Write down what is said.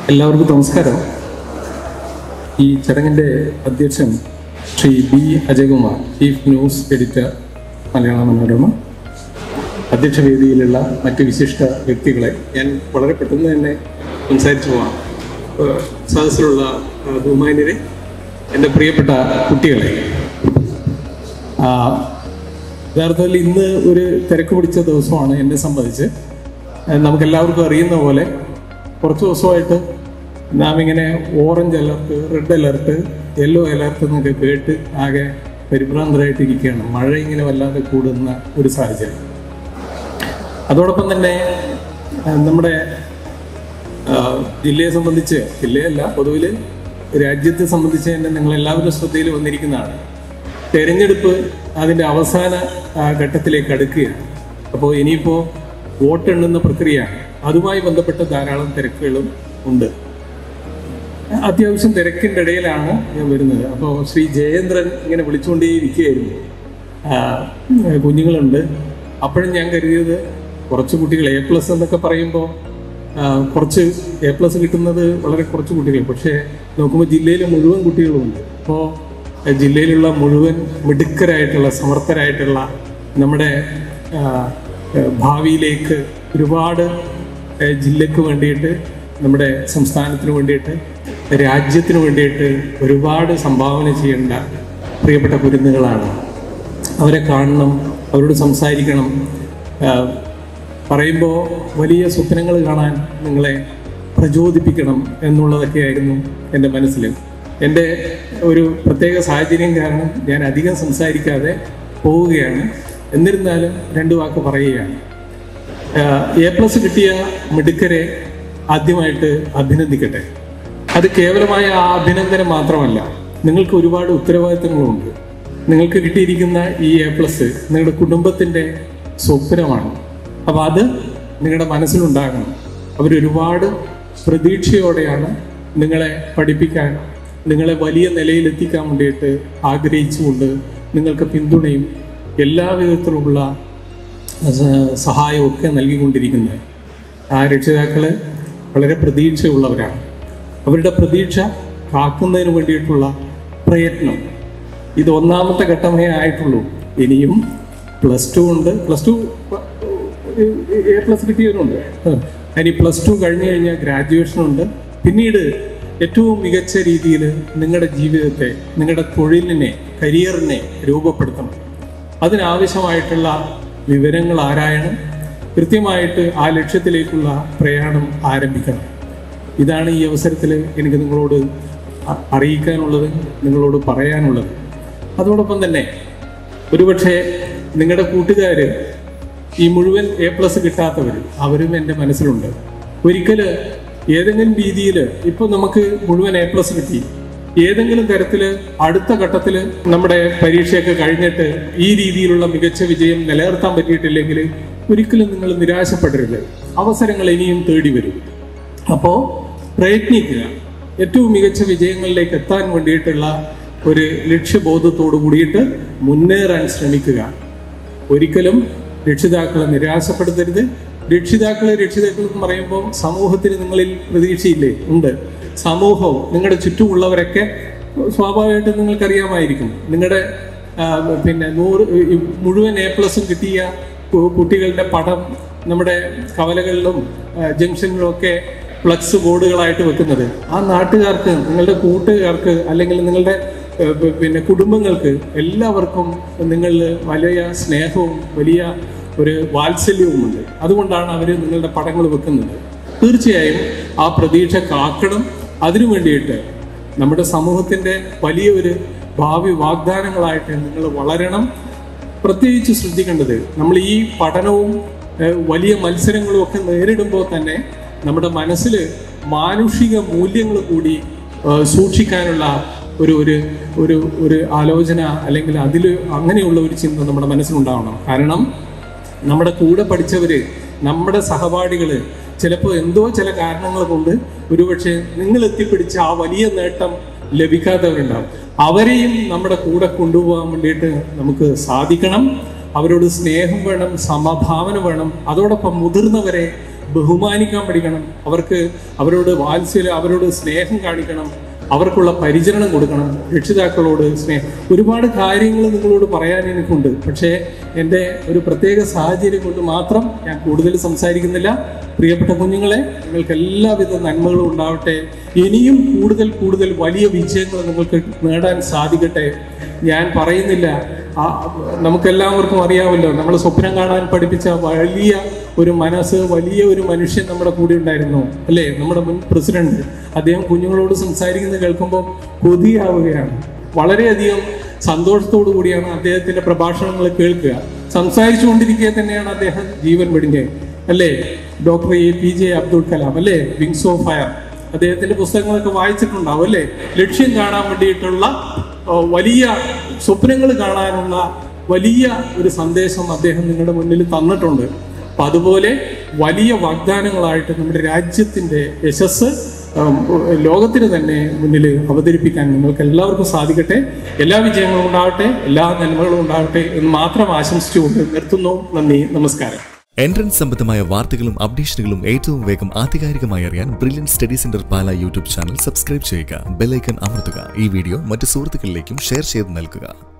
എല്ലാവർക്കും നമസ്കാരം ഈ ചടങ്ങിൻ്റെ അധ്യക്ഷൻ Shri B Ajayakumar chief news editor Malayala Manorama അധ്യക്ഷ വേദിയിലുള്ള മറ്റ് വിശിഷ്ട വ്യക്തികളെ ഞാൻ വളരെ പെട്ടെന്ന് തന്നെ സംസാരിച്ചു പോവാം ഏഹ് സദസ്സിലുള്ള ഏഹ് ബഹുമാന്യരെ എൻ്റെ പ്രിയപ്പെട്ട കുട്ടികളെ ആ, യഥാർത്ഥത്തിൽ ഇന്ന് ഒരു തിരക്ക് പിടിച്ച ദിവസമാണ് എന്നെ സംബന്ധിച്ച് ഏഹ് നമുക്കെല്ലാവർക്കും അറിയുന്ന പോലെ കുറച്ച് ദിവസമായിട്ട് നാം ഇങ്ങനെ orange alert red alert yellow alert എന്നൊക്കെ കേട്ട് ആകെ പരിഭ്രാന്തരായിട്ട് ഇരിക്കുകയാണ് മഴ ഇങ്ങനെ വല്ലാതെ കൂടുന്ന ഒരു സാഹചര്യം അതോടൊപ്പം തന്നെ ആ, നമ്മുടെ ആ, ജില്ലയെ സംബന്ധിച്ച് ജില്ലയല്ല പൊതുവിൽ രാജ്യത്തെ സംബന്ധിച്ച് തന്നെ നിങ്ങൾ എല്ലാവരും ശ്രദ്ധയിൽ വന്നിരിക്കുന്നതാണ് തെരഞ്ഞെടുപ്പ് അതിൻ്റെ അവസാന ആ, ഘട്ടത്തിലേക്ക് അടുക്കുകയാണ് അപ്പോൾ ഇനിയിപ്പോൾ വോട്ടെണ്ണുന്ന പ്രക്രിയയാണ് അതുമായി ബന്ധപ്പെട്ട ധാരാളം തിരക്കുകളും ഉണ്ട് അത്യാവശ്യം തിരക്കിൻ്റെ ഇടയിലാണ് ഞാൻ വരുന്നത് അപ്പോൾ ശ്രീ ജയേന്ദ്രൻ ഇങ്ങനെ വിളിച്ചുകൊണ്ടേയിരിക്കുകയായിരുന്നു ആ, കുഞ്ഞുങ്ങളുണ്ട് അപ്പോഴും ഞാൻ കരുതിയത് കുറച്ച് കുട്ടികൾ എ പ്ലസ് എന്നൊക്കെ പറയുമ്പോൾ ആ, കുറച്ച് എ പ്ലസ് കിട്ടുന്നത് വളരെ കുറച്ച് കുട്ടികൾ പക്ഷേ നോക്കുമ്പോൾ ജില്ലയിലെ മുഴുവൻ കുട്ടികളുമുണ്ട് അപ്പോൾ ജില്ലയിലുള്ള മുഴുവൻ മിടുക്കരായിട്ടുള്ള സമർത്ഥരായിട്ടുള്ള നമ്മുടെ ആ, ആ, ഭാവിയിലേക്ക് ഒരുപാട് ആ, ജില്ലയ്ക്ക് വേണ്ടിയിട്ട് നമ്മുടെ സംസ്ഥാനത്തിന് വേണ്ടിയിട്ട് രാജ്യത്തിന് വേണ്ടിയിട്ട് ഒരുപാട് സംഭാവന ചെയ്യേണ്ട പ്രിയപ്പെട്ട കുരുന്നുകളാണ് അവരെ കാണണം അവരോട് സംസാരിക്കണം ആഹ് പറയുമ്പോൾ വലിയ സ്വപ്നങ്ങൾ കാണാൻ നിങ്ങളെ പ്രചോദിപ്പിക്കണം എന്നുള്ളതൊക്കെയായിരുന്നു എൻ്റെ മനസ്സിൽ എൻ്റെ ഒരു പ്രത്യേക സാഹചര്യം കാരണം ഞാൻ അധികം സംസാരിക്കാതെ പോവുകയാണ് എന്നിരുന്നാലും രണ്ട് വാക്ക് പറയുകയാണ് എ പ്ലസ് കിട്ടിയ മിടുക്കരെ ആദ്യമായിട്ട് അഭിനന്ദിക്കട്ടെ അത് കേവലമായ ആ അഭിനന്ദനം മാത്രമല്ല നിങ്ങൾക്ക് ഒരുപാട് ഉത്തരവാദിത്തങ്ങളുണ്ട് നിങ്ങൾക്ക് കിട്ടിയിരിക്കുന്ന ഈ എ പ്ലസ് നിങ്ങളുടെ കുടുംബത്തിൻ്റെ സ്വപ്നമാണ് അപ്പോൾ അത് നിങ്ങളുടെ മനസ്സിലുണ്ടാകണം അവരൊരുപാട് പ്രതീക്ഷയോടെയാണ് നിങ്ങളെ പഠിപ്പിക്കാൻ നിങ്ങളെ വലിയ നിലയിലെത്തിക്കാൻ വേണ്ടിയിട്ട് ആഗ്രഹിച്ചുകൊണ്ട് നിങ്ങൾക്ക് പിന്തുണയും എല്ലാ വിധത്തിലുള്ള സ- സഹായമൊക്കെ നൽകിക്കൊണ്ടിരിക്കുന്നത് ആ രക്ഷിതാക്കള് വളരെ പ്രതീക്ഷയുള്ളവരാണ് അവരുടെ പ്രതീക്ഷ കാക്കുന്നതിന് വേണ്ടിയിട്ടുള്ള പ്രയത്നം ഇത് ഒന്നാമത്തെ ഘട്ടമേ ആയിട്ടുള്ളൂ ഇനിയും പ്ലസ് ടു ഉണ്ട് പ്ലസ് ടു എ പ്ലസ് കിട്ടിയവരുണ്ട് ഇനി പ്ലസ് ടു കഴിഞ്ഞു കഴിഞ്ഞാൽ ഗ്രാജുവേഷൻ ഉണ്ട് പിന്നീട് ഏറ്റവും മികച്ച രീതിയിൽ നിങ്ങളുടെ ജീവിതത്തെ നിങ്ങളുടെ തൊഴിലിനെ കരിയറിനെ രൂപപ്പെടുത്തണം അതിനാവശ്യമായിട്ടുള്ള വിവരങ്ങൾ ആരായണം കൃത്യമായിട്ട് ആ ലക്ഷ്യത്തിലേക്കുള്ള പ്രയാണം ആരംഭിക്കണം ഇതാണ് ഈ അവസരത്തിൽ എനിക്ക് നിങ്ങളോട് അ- അറിയിക്കാനുള്ളത് നിങ്ങളോട് പറയാനുള്ളത് അതോടൊപ്പം തന്നെ ഒരുപക്ഷെ നിങ്ങളുടെ കൂട്ടുകാർ ഈ മുഴുവൻ എ പ്ലസ് കിട്ടാത്തവർ അവരും എൻ്റെ മനസ്സിലുണ്ട് ഒരിക്കൽ ഏതെങ്കിലും രീതിയിൽ ഇപ്പം നമുക്ക് മുഴുവൻ എ പ്ലസ് കിട്ടി ഏതെങ്കിലും തരത്തിൽ അടുത്ത ഘട്ടത്തിൽ നമ്മുടെ പരീക്ഷയൊക്കെ കഴിഞ്ഞിട്ട് ഈ രീതിയിലുള്ള മികച്ച വിജയം നിലനിർത്താൻ പറ്റിയിട്ടില്ലെങ്കിൽ ഒരിക്കലും നിങ്ങൾ നിരാശപ്പെടരുത് അവസരങ്ങൾ ഇനിയും തേടി വരും അപ്പോൾ പ്രയത്നിക്കുക ഏറ്റവും മികച്ച വിജയങ്ങളിലേക്ക് എത്താൻ വേണ്ടിയിട്ടുള്ള ഒരു ലക്ഷ്യബോധത്തോടു കൂടിയിട്ട് മുന്നേറാൻ ശ്രമിക്കുക ഒരിക്കലും രക്ഷിതാക്കളെ നിരാശപ്പെടുത്തരുത് രക്ഷിതാക്കളെ രക്ഷിതാക്കൾ എന്ന് പറയുമ്പോൾ സമൂഹത്തിന് നിങ്ങളിൽ പ്രതീക്ഷയില്ലേ ഉണ്ട് സമൂഹവും നിങ്ങളുടെ ചുറ്റുമുള്ളവരൊക്കെ സ്വാഭാവികമായിട്ടും നിങ്ങൾക്കറിയാമായിരിക്കും നിങ്ങളുടെ ആ, പിന്നെ നൂറ് ഈ മുഴുവൻ എ പ്ലസും കിട്ടിയ കു- കുട്ടികളുടെ പടം നമ്മുടെ കവലകളിലും ആ, ജംഗ്ഷനിലും ഒക്കെ ഫ്ലക്സ് ബോർഡുകളായിട്ട് വെക്കുന്നത് ആ നാട്ടുകാർക്ക് നിങ്ങളുടെ കൂട്ടുകാർക്ക് അല്ലെങ്കിൽ നിങ്ങളുടെ ഏഹ്, പി- പിന്നെ കുടുംബങ്ങൾക്ക് എല്ലാവർക്കും നിങ്ങളിൽ വലിയ സ്നേഹവും വലിയ ഒരു വാത്സല്യവുമുണ്ട് അതുകൊണ്ടാണ് അവർ നിങ്ങളുടെ പടങ്ങൾ വെക്കുന്നത് തീർച്ചയായും ആ പ്രതീക്ഷ കാക്കണം അതിനു വേണ്ടിയിട്ട് നമ്മുടെ സമൂഹത്തിൻ്റെ വലിയൊരു ഭാവി വാഗ്ദാനങ്ങളായിട്ട് നിങ്ങൾ വളരണം പ്രത്യേകിച്ച് ശ്രദ്ധിക്കേണ്ടത് നമ്മൾ ഈ പഠനവും ഏഹ്, വലിയ മത്സരങ്ങളും ഒക്കെ നേരിടുമ്പോൾ തന്നെ നമ്മുടെ മനസ്സിൽ മാനുഷിക മൂല്യങ്ങൾ കൂടി ഏഹ്, സൂക്ഷിക്കാനുള്ള ഒരു ഒരു ഒരു ഒരു ആലോചന അല്ലെങ്കിൽ അതിൽ അങ്ങനെയുള്ള ഒരു ചിന്ത നമ്മുടെ മനസ്സിലുണ്ടാവണം കാരണം നമ്മുടെ കൂടെ പഠിച്ചവര് നമ്മുടെ സഹപാഠികള് ചിലപ്പോൾ എന്തോ ചില കാരണങ്ങൾ കൊണ്ട് ഒരുപക്ഷെ നിങ്ങൾ എത്തിപ്പിടിച്ച ആ വലിയ നേട്ടം ലഭിക്കാത്തവരുണ്ടാവും അവരെയും നമ്മുടെ കൂടെ കൊണ്ടുപോകാൻ വേണ്ടിയിട്ട് നമുക്ക് സാധിക്കണം അവരോട് സ്നേഹം വേണം സമഭാവന വേണം അതോടൊപ്പം മുതിർന്നവരെ ബഹുമാനിക്കാൻ പഠിക്കണം അവർക്ക് അവരോട് വാത്സല്യം അവരോട് സ്നേഹം കാണിക്കണം അവർക്കുള്ള പരിചരണം കൊടുക്കണം രക്ഷിതാക്കളോട് സ്നേഹം ഒരുപാട് കാര്യങ്ങൾ നിങ്ങളോട് പറയാൻ എനിക്കുണ്ട് പക്ഷേ എൻ്റെ ഒരു പ്രത്യേക സാഹചര്യം കൊണ്ട് മാത്രം ഞാൻ കൂടുതൽ സംസാരിക്കുന്നില്ല പ്രിയപ്പെട്ട കുഞ്ഞുങ്ങളെ നിങ്ങൾക്ക് എല്ലാവിധ നന്മകളും ഉണ്ടാവട്ടെ ഇനിയും കൂടുതൽ കൂടുതൽ വലിയ വിജയങ്ങൾ നിങ്ങൾക്ക് നേടാൻ സാധിക്കട്ടെ ഞാൻ പറയുന്നില്ല ആ, നമുക്കെല്ലാവർക്കും അറിയാമല്ലോ നമ്മൾ സ്വപ്നം കാണാൻ പഠിപ്പിച്ച വലിയ ഒരു മനസ്സ് വലിയ ഒരു മനുഷ്യൻ നമ്മുടെ കൂടെ ഉണ്ടായിരുന്നു അല്ലേ നമ്മുടെ മുൻ പ്രസിഡന്റ് അദ്ദേഹം കുഞ്ഞുങ്ങളോട് സംസാരിക്കുന്നത് കേൾക്കുമ്പോൾ കൊതിയാവുകയാണ് വളരെയധികം സന്തോഷത്തോടു കൂടിയാണ് അദ്ദേഹത്തിന്റെ പ്രഭാഷണങ്ങൾ കേൾക്കുക സംസാരിച്ചുകൊണ്ടിരിക്കെ തന്നെയാണ് അദ്ദേഹം ജീവൻ വെടിഞ്ഞത് അല്ലേ doctor A P J Abdul Kalam അല്ലേ വിങ്സ് ഓഫ് ഫയർ അദ്ദേഹത്തിന്റെ പുസ്തകങ്ങളൊക്കെ വായിച്ചിട്ടുണ്ടാവും അല്ലേ ലക്ഷ്യം കാണാൻ വേണ്ടിയിട്ടുള്ള ഓ, വലിയ സ്വപ്നങ്ങൾ കാണാനുള്ള വലിയ ഒരു സന്ദേശം അദ്ദേഹം നിങ്ങളുടെ മുന്നിൽ തന്നിട്ടുണ്ട് അപ്പൊ അതുപോലെ വലിയ വാഗ്ദാനങ്ങളായിട്ട് നമ്മുടെ രാജ്യത്തിന്റെ യശസ് ഉം, ലോകത്തിന് തന്നെ മുന്നിൽ അവതരിപ്പിക്കാൻ നിങ്ങൾക്ക് എല്ലാവർക്കും സാധിക്കട്ടെ എല്ലാ വിജയങ്ങളും ഉണ്ടാവട്ടെ എല്ലാ നന്മകളും ഉണ്ടാവട്ടെ എന്ന് മാത്രം ആശംസിച്ചുകൊണ്ട് നിർത്തുന്നു നന്ദി നമസ്കാരം എൻട്രൻസ് സംബന്ധമായ വാർത്തകളും അപ്ഡേഷനുകളും ഏറ്റവും വേഗം ആധികാരികമായി അറിയാൻ brilliant study centre Pala YouTube channel subscribe ചെയ്യുക ബെല്ലൈക്കൺ അമർത്തുക ഈ വീഡിയോ മറ്റ് സുഹൃത്തുക്കളിലേക്കും ഷെയർ ചെയ്ത് നൽകുക